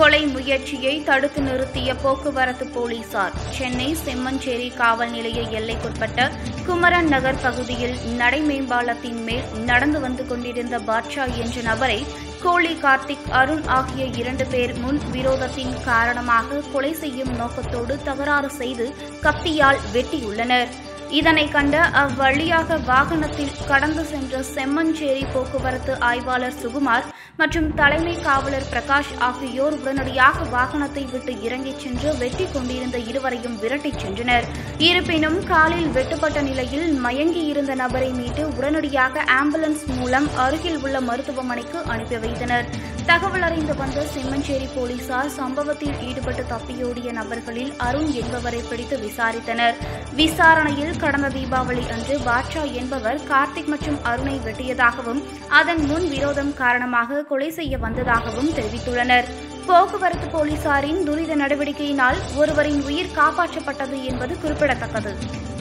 கொலை முயற்சியை தடுத்து நிறுத்திய போக்குவரத்து போலீசார் சென்னை செம்மஞ்சேரி காவல் நிலைய எல்லைக்குட்பட்ட குமரன் நகர் பகுதியில் நடைமேம்பாலத்தின் மேல் நடந்து வந்து கொண்டிருந்த பாட்ஷா என்ற நபரை கோலி கார்த்திக் அருண் ஆகிய இரண்டு பேர் முன் விரோதத்தின் காரணமாக கொலை செய்யும் நோக்கத்தோடு தகராறு செய்து கத்தியால் வெட்டியுள்ளனர் இதனை கண்ட அவ்வழியாக வாகனத்தில் கடந்து சென்ற செம்மஞ்சேரி போக்குவரத்து ஆய்வாளர் சுகுமார் மற்றும் தலைமை காவலர் பிரகாஷ் ஆகியோர் உடனடியாக வாகனத்தை விட்டு இறங்கிச் சென்று வெட்டி கொண்டிருந்த இருவரையும் விரட்டிச் சென்றனர் இருப்பினும் காலில் வெட்டுப்பட்ட நிலையில் மயங்கி இருந்த நபரை மீட்டு உடனடியாக ஆம்புலன்ஸ் மூலம் அருகில் உள்ள மருத்துவமனைக்கு அனுப்பி வைத்தனர் தகவல் அறிந்து வந்த செம்மஞ்சேரி போலீசார் சம்பவத்தில் ஈடுபட்டு தப்பியோடிய நபர்களில் அருண் என்பவரை பிடித்து விசாரித்தனர் விசாரணையில் கடந்த தீபாவளி அன்று பாட்ஷா என்பவர் கார்த்திக் மற்றும் அருணை வெட்டியதாகவும் அதன் முன் விரோதம் காரணமாக கொலை செய்ய வந்ததாகவும் தெரிவித்துள்ளனர் போக்குவரத்து போலீசாரின் துரித நடவடிக்கையினால் ஒருவரின் உயிர் காப்பாற்றப்பட்டது என்பது குறிப்பிடத்தக்கது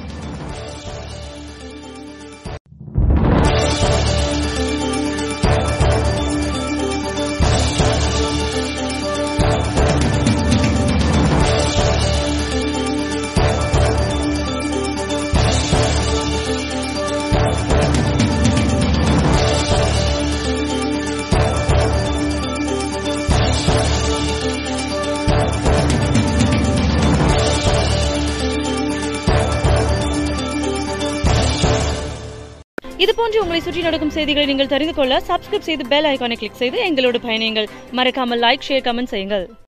இது போன்று உங்களை சுற்றி நடக்கும் செய்திகளை நீங்கள் தெரிந்து கொள்ள சப்ஸ்கிரைப் செய்து பெல் ஐகானை கிளிக் செய்து எங்களோடு பயணியுங்கள் மறக்காமல் லைக் ஷேர் கமெண்ட் செய்யுங்கள்